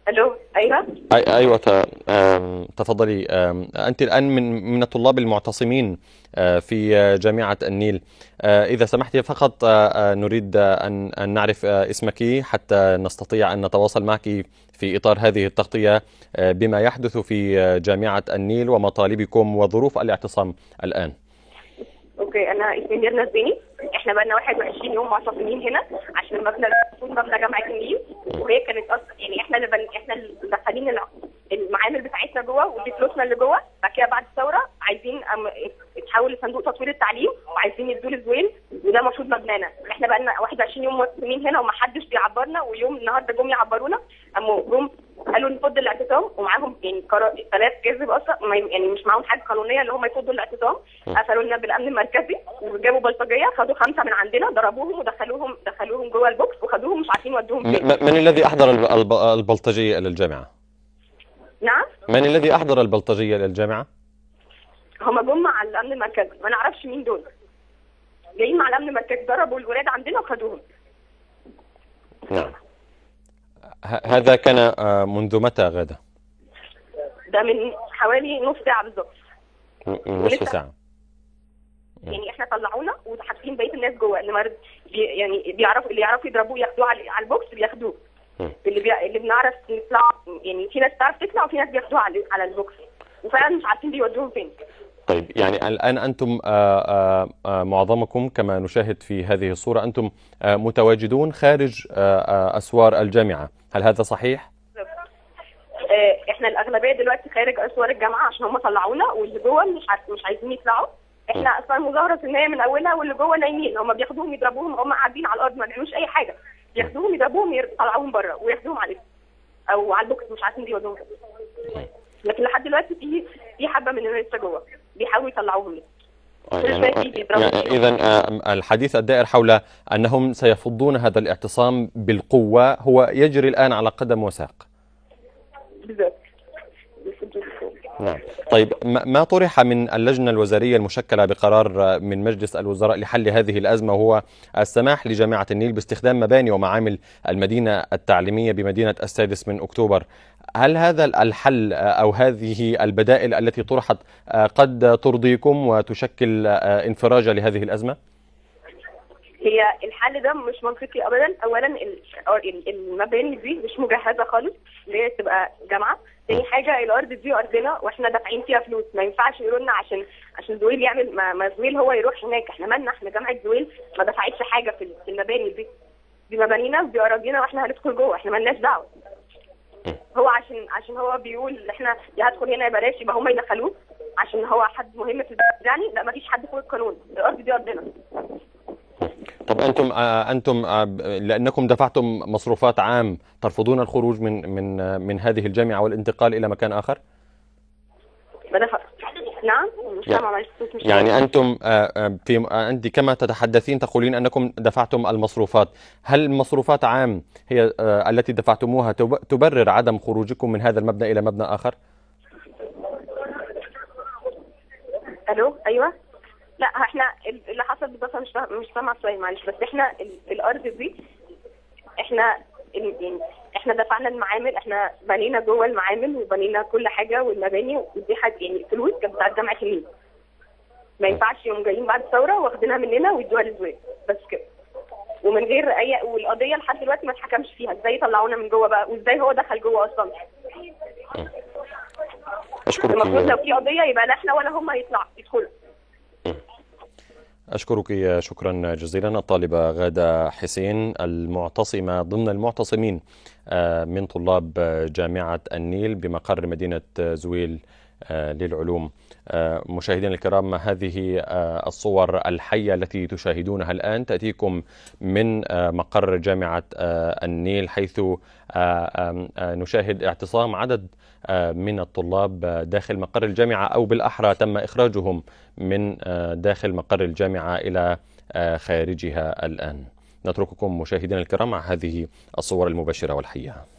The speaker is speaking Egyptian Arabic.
الو ايوه أي أيوة ت- آم، تفضلي آم، أنت الآن من من الطلاب المعتصمين آه، في آه، جامعة النيل آه، إذا سمحتي فقط آه، آه، نريد آه، أن أن نعرف آه، اسمك حتى نستطيع أن نتواصل معك في إطار هذه التغطية آه، بما يحدث في آه، جامعة النيل ومطالبكم وظروف الاعتصام الآن اوكي انا اسمي ميرنا الزيني احنا بقالنا 21 يوم معتصمين هنا عشان المبنى المفروض مبنى جامعه النيل وهي كانت اصلا يعني احنا اللي بن... احنا اللي مدخلين الع- المعامل بتاعتنا جوه ودي فلوسنا اللي جوه بعد كده بعد الثوره عايزين أم... يتحول لصندوق تطوير التعليم وعايزين يدوا لزويل وده المفروض مبنانا احنا بقالنا 21 يوم معتصمين هنا ومحدش بيعبرنا ويوم النهارده جم يعبرونا اما جم قالوا نفض الاعتصام ومعاهم يعني قرار ثلاث كذب اصلا ما ي- يعني مش معاهم حاجه قانونيه اللي هم يفضوا الاعتصام قفلوا لنا بالامن المركزي وجابوا بلطجيه خدوا خمسه من عندنا ضربوهم ودخلوهم دخلوهم جوه البوكس وخدوهم مش عارفين يودوهم م- فين م- من الذي أحضر الب- الب- البلطجية إلى الجامعة؟ نعم من الذي أحضر البلطجية إلى الجامعة؟ هم جم مع الامن المركزي ما نعرفش مين دول جايين مع الامن المركزي ضربوا الولاد عندنا وخدوهم نعم ه- هذا كان آه، منذ متى غادة؟ ده من حوالي نص ساعه بالظبط م- من نصف ولسه- ساعة يعني احنا طلعونا وحابسين بقيه الناس جوه اللي مرض بي يعني بيعرفوا اللي يعرفوا يضربوه ياخدوه على, على البوكس بياخدوه مم. اللي بي... اللي بنعرف نطلع يعني في ناس تعرف تطلع وفي ناس بياخدوها على على البوكس وفعلا مش عارفين بيودوهم فين طيب يعني الآن أنتم آه، آه، آه، معظمكم كما نشاهد في هذه الصورة أنتم آه، متواجدون خارج آه، آه، أسوار الجامعة هل هذا صحيح؟ آه، احنا الاغلبيه دلوقتي خارج اسوار الجامعه عشان هم طلعونا واللي جوه مش عارف مش عايزين يطلعوا احنا اصلا مظاهره سلميه من اولها واللي جوه نايمين هم بياخدوهم يضربوهم هم قاعدين على الارض ما بيعملوش اي حاجه بياخدوهم يضربوهم يطلعوهم بره وياخدوهم على الاسم او على البوكس مش عارفين بيودوهم فين. لكن لحد دلوقتي في في حبه مننا لسه جوه بيحاولوا يطلعوهم لسه آه، كل شوية في بيضربوا فيهم. إذا الحديث الدائر حول أنهم سيفضون هذا الاعتصام بالقوة هو يجري الآن على قدم وساق بالظبط نعم طيب ما ما طرح من اللجنة الوزارية المشكلة بقرار من مجلس الوزراء لحل هذه الأزمة وهو السماح لجامعة النيل باستخدام مباني ومعامل المدينة التعليمية بمدينة السادس من أكتوبر هل هذا الحل أو هذه البدائل التي طرحت قد ترضيكم وتشكل انفراجة لهذه الأزمة؟ هي الحل ده مش منطقي ابدا اولا ال- ال- المباني دي مش مجهزه خالص اللي هي تبقى جامعه تاني حاجه الارض دي ارضنا واحنا دافعين فيها فلوس ما ينفعش يقولوا لنا عشان عشان زويل يعمل ما, ما زويل هو يروح هناك احنا مالنا احنا جامعه زويل ما دفعتش حاجه في ال- في المباني دي دي مبانينا ودي اراضينا واحنا هندخل جوه احنا مالناش دعوه هو عشان عشان هو بيقول احنا يا هدخل هنا يا بلاش يبقى هم يدخلوه عشان هو حد مهم في البلد يعني لا ما فيش حد فوق القانون الارض دي ارضنا طب أنتم آه، أنتم آه، لأنكم دفعتم مصروفات عام ترفضون الخروج من من آه، من هذه الجامعة والانتقال إلى مكان آخر؟ بدفع نعم مش يعني- سامعه معلش الصوت مش يعني أنتم آه، آه، في آه، أنت كما تتحدثين تقولين أنكم دفعتم المصروفات هل المصروفات عام هي آه، التي دفعتموها تب- تبرر عدم خروجكم من هذا المبنى إلى مبنى آخر؟ الو ايوه لا احنا ال- اللي حصل بالظبط أنا مش فاهم- مش سامعه السؤال معلش بس احنا ال- الارض دي احنا ال- يعني احنا دفعنا المعامل احنا بنينا جوه المعامل وبنينا كل حاجه والمباني ودي حاجه يعني فلوس كانت بتاعت جامعه النيل ما ينفعش يوم جايين بعد الثوره واخدينها مننا ويدوها للزويل بس كده ومن غير اي والقضيه لحد دلوقتي ما اتحكمش فيها ازاي طلعونا من جوه بقى وازاي هو دخل جوه اصلا أشكرك المفروض لو في قضيه يبقى لا احنا ولا هم يطلع يدخلوا أشكرك شكرا جزيلا الطالبة غادة حسين المعتصمة ضمن المعتصمين آه، من طلاب جامعة النيل بمقر مدينة زويل آه، للعلوم آه، مشاهدينا الكرام هذه آه، الصور الحية التي تشاهدونها الآن تأتيكم من آه، مقر جامعة آه، النيل حيث آه، آم، آه، نشاهد اعتصام عدد آه، من الطلاب آه، داخل مقر الجامعة أو بالأحرى تم إخراجهم من آه، داخل مقر الجامعة إلى آه، خارجها الآن نترككم مشاهدينا الكرام مع هذه الصور المبشرة والحية